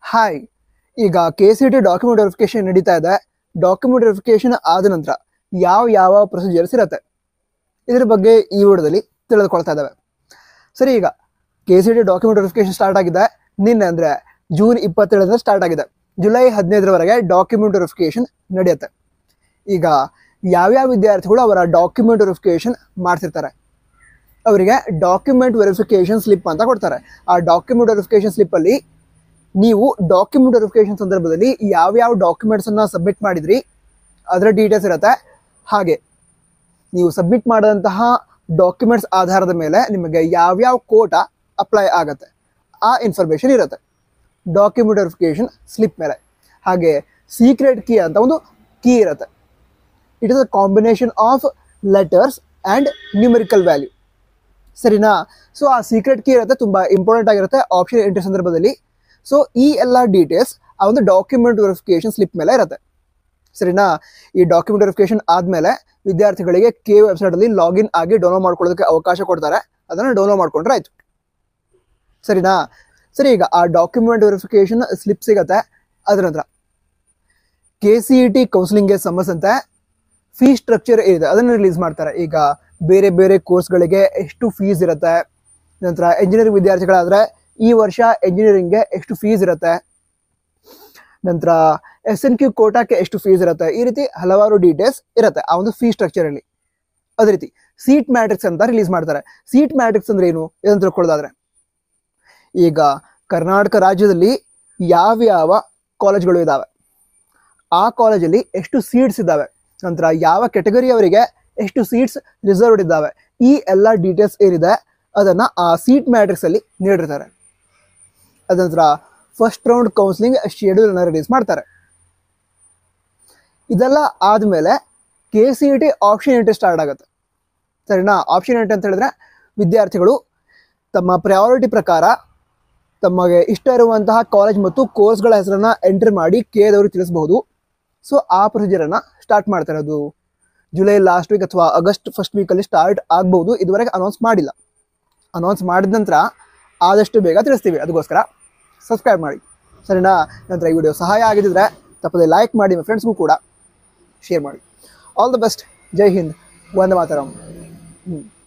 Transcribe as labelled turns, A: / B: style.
A: hi ಈಗ K C T document verification ನಡೀತಾ ಇದೆ ಡಾಕ್ಯುಮೆಂಟ್ ವೆರಿಫಿಕೇಶನ್ ಆದ ನಂತರ ಯಾವ ಯಾವ ಪ್ರೊಸೀಜರ್ಸ್ ಇರುತ್ತೆ ಇದ್ರ ಬಗ್ಗೆ ಈ ವಿಡಿಯೋದಲ್ಲಿ ತಿಳಿದುಕೊಳ್ತಾ ಇದ್ದಾವೆ ಸರಿ ಈಗ K C T document verification start ಆಗಿದೆ ನಿನ್ನೆ ಅಂದರೆ ಜೂನ್ ಇಪ್ಪತ್ತೇಳರಿಂದ ಸ್ಟಾರ್ಟ್ ಆಗಿದೆ ಜುಲೈ ಹದಿನೈದರವರೆಗೆ ಡಾಕ್ಯುಮೆಂಟ್ ವೆರಿಫಿಕೇಶನ್ ನಡೆಯುತ್ತೆ ಈಗ ಯಾವ್ಯಾವ ವಿದ್ಯಾರ್ಥಿಗಳು ಅವರ ಡಾಕ್ಯುಮೆಂಟ್ ವೆರಿಫಿಕೇಶನ್ ಮಾಡ್ತಿರ್ತಾರೆ ಅವರಿಗೆ ಡಾಕ್ಯುಮೆಂಟ್ ವೆರಿಫಿಕೇಶನ್ ಸ್ಲಿಪ್ ಅಂತ ಕೊಡ್ತಾರೆ ಆ ಡಾಕ್ಯುಮೆಂಟ್ ವೆರಿಫಿಕೇಶನ್ ಸ್ಲಿಪ್ಪಲ್ಲಿ ನೀವು ಡಾಕ್ಯುಮೆಂಟ್ ವೆರಿಫಿಕೇಶನ್ ಸಂದರ್ಭದಲ್ಲಿ ಯಾವ್ಯಾವ ಡಾಕ್ಯುಮೆಂಟ್ಸನ್ನು ಸಬ್ಮಿಟ್ ಮಾಡಿದ್ರಿ ಅದರ ಡೀಟೇಲ್ಸ್ ಇರುತ್ತೆ ಹಾಗೆ ನೀವು ಸಬ್ಮಿಟ್ ಮಾಡಿದಂತಹ ಡಾಕ್ಯುಮೆಂಟ್ಸ್ ಆಧಾರದ ಮೇಲೆ ನಿಮಗೆ ಯಾವ್ಯಾವ ಕೋಟ ಅಪ್ಲೈ ಆಗುತ್ತೆ ಆ ಇನ್ಫಾರ್ಮೇಷನ್ ಇರುತ್ತೆ ಡಾಕ್ಯುಮೆಂಟ್ ವೆರಿಫಿಕೇಶನ್ ಸ್ಲಿಪ್ ಮೇಲೆ ಹಾಗೆ ಸೀಕ್ರೆಟ್ ಕೀ ಅಂತ ಒಂದು ಕೀ ಇರುತ್ತೆ it is a combination of letters and numerical value ಸರಿನಾ ಸೊ ಆ ಸೀಕ್ರೆಟ್ ಕೀ ಇರುತ್ತೆ ತುಂಬ ಇಂಪಾರ್ಟೆಂಟ್ ಆಗಿರುತ್ತೆ ಆಪ್ಷನ್ ಎಂಟ್ರಿ ಸಂದರ್ಭದಲ್ಲಿ ಸೊ ಈ ಎಲ್ಲ ಡೀಟೇಲ್ಸ್ ಆ ಒಂದು ಡಾಕ್ಯುಮೆಂಟ್ ವೆರಿಫಿಕೇಶನ್ ಸ್ಲಿಪ್ ಮೇಲೆ ಇರುತ್ತೆ ಸರಿನಾ ಈ ಡಾಕ್ಯುಮೆಂಟ್ ವೆರಿಫಿಕೇಶನ್ ಆದಮೇಲೆ ವಿದ್ಯಾರ್ಥಿಗಳಿಗೆ ಕೆ ವೆಬ್ಸೈಟಲ್ಲಿ ಲಾಗಿನ್ ಆಗಿ ಡೌನ್ಲೋಡ್ ಮಾಡ್ಕೊಳ್ಳೋದಕ್ಕೆ ಅವಕಾಶ ಕೊಡ್ತಾರೆ ಅದನ್ನು ಡೌನ್ಲೋಡ್ ಮಾಡ್ಕೊಂಡ್ರೆ ಆಯಿತು ಸರಿನಾ ಸರಿ ಈಗ ಆ ಡಾಕ್ಯುಮೆಂಟ್ ವೆರಿಫಿಕೇಶನ್ ಸ್ಲಿಪ್ ಸಿಗತ್ತೆ ಅದರ ನಂತರ ಕೆ ಸಿ ಇ ಟಿ ಕೌನ್ಸಿಲಿಂಗ್ಗೆ ಸಂಬಂಧಿಸಿದಂತೆ ಫೀ ಸ್ಟ್ರಕ್ಚರ್ ಏನಿದೆ ಅದನ್ನು ರಿಲೀಸ್ ಮಾಡ್ತಾರೆ ಈಗ ಬೇರೆ ಬೇರೆ ಕೋರ್ಸ್ಗಳಿಗೆ ಎಷ್ಟು ಫೀಸ್ ಇರುತ್ತೆ ನಂತರ ಎಂಜಿನಿಯರಿಂಗ್ ವಿದ್ಯಾರ್ಥಿಗಳಾದರೆ ಈ ವರ್ಷ ಎಂಜಿನಿಯರಿಂಗ್ಗೆ ಎಷ್ಟು ಫೀಸ್ ಇರುತ್ತೆ ನಂತರ ಎಸ್ ಎನ್ ಕ್ಯೂ ಕೋಟಾಕ್ಕೆ ಎಷ್ಟು ಫೀಸ್ ಇರುತ್ತೆ ಈ ರೀತಿ ಹಲವಾರು ಡೀಟೇಲ್ಸ್ ಇರುತ್ತೆ ಆ ಒಂದು ಫೀ ಸ್ಟ್ರಕ್ಚರಲ್ಲಿ ಅದೇ ರೀತಿ ಸೀಟ್ ಮ್ಯಾಟ್ರಿಕ್ಸ್ ಅಂತ ರಿಲೀಸ್ ಮಾಡ್ತಾರೆ ಸೀಟ್ ಮ್ಯಾಟ್ರಿಕ್ಸ್ ಅಂದ್ರೆ ಏನು ಇದನ್ನು ತಿಳ್ಕೊಳ್ಳೋದಾದ್ರೆ ಈಗ ಕರ್ನಾಟಕ ರಾಜ್ಯದಲ್ಲಿ ಯಾವ್ಯಾವ ಕಾಲೇಜ್ಗಳು ಇದ್ದಾವೆ ಆ ಕಾಲೇಜಲ್ಲಿ ಎಷ್ಟು ಸೀಟ್ಸ್ ಇದ್ದಾವೆ ನಂತರ ಯಾವ ಕೆಟಗರಿಯವರಿಗೆ ಎಷ್ಟು ಸೀಟ್ಸ್ ರಿಸರ್ವ್ಡ್ ಇದ್ದಾವೆ ಈ ಎಲ್ಲ ಡೀಟೇಲ್ಸ್ ಏನಿದೆ ಅದನ್ನು ಆ ಸೀಟ್ ಮ್ಯಾಟ್ರಿಕ್ಸಲ್ಲಿ ನೀಡಿರ್ತಾರೆ ಅದ ನಂತರ ಫಸ್ಟ್ ರೌಂಡ್ ಕೌನ್ಸಿಲಿಂಗ್ ಶೆಡ್ಯೂಲನ್ನು ರಿಲೀಸ್ ಮಾಡ್ತಾರೆ ಇದೆಲ್ಲ ಆದಮೇಲೆ K C E T option entry start ಆಗುತ್ತೆ ಸರಿನಾ ಆಪ್ಷನ್ ಎಂಟ್ರಿ ಅಂತ ಹೇಳಿದ್ರೆ ವಿದ್ಯಾರ್ಥಿಗಳು ತಮ್ಮ ಪ್ರಯಾರಿಟಿ ಪ್ರಕಾರ ತಮಗೆ ಇಷ್ಟ ಇರುವಂತಹ ಕಾಲೇಜ್ ಮತ್ತು ಕೋರ್ಸ್ಗಳ ಹೆಸರನ್ನು ಎಂಟ್ರಿ ಮಾಡಿ ಕೇದವರು ತಿಳಿಸಬಹುದು ಸೊ ಆ ಪ್ರೊಸೀಜರನ್ನು ಸ್ಟಾರ್ಟ್ ಮಾಡ್ತಾರೆ ಅದು ಜುಲೈ ಲಾಸ್ಟ್ ವೀಕ್ ಅಥವಾ ಆಗಸ್ಟ್ ಫಸ್ಟ್ ವೀಕಲ್ಲಿ ಸ್ಟಾರ್ಟ್ ಆಗ್ಬೋದು ಇದುವರೆಗೆ ಅನೌನ್ಸ್ ಮಾಡಿಲ್ಲ ಅನೌನ್ಸ್ ಮಾಡಿದ ನಂತರ ಆದಷ್ಟು ಬೇಗ ತಿಳಿಸ್ತೀವಿ ಅದಕ್ಕೋಸ್ಕರ ಸಬ್ಸ್ಕ್ರೈಬ್ ಮಾಡಿ ಸರಿನಾ ನಂತರ ಈ ವಿಡಿಯೋ ಸಹಾಯ ಆಗಿದ್ದರೆ ತಪ್ಪದೆ ಲೈಕ್ ಮಾಡಿ ನಿಮ್ಮ ಫ್ರೆಂಡ್ಸ್ಗೂ ಕೂಡ ಶೇರ್ ಮಾಡಿ ಆಲ್ ದ ಬೆಸ್ಟ್ ಜೈ ಹಿಂದ್ ವಂದೇ ಮಾತರಂ ಹ್ಞೂ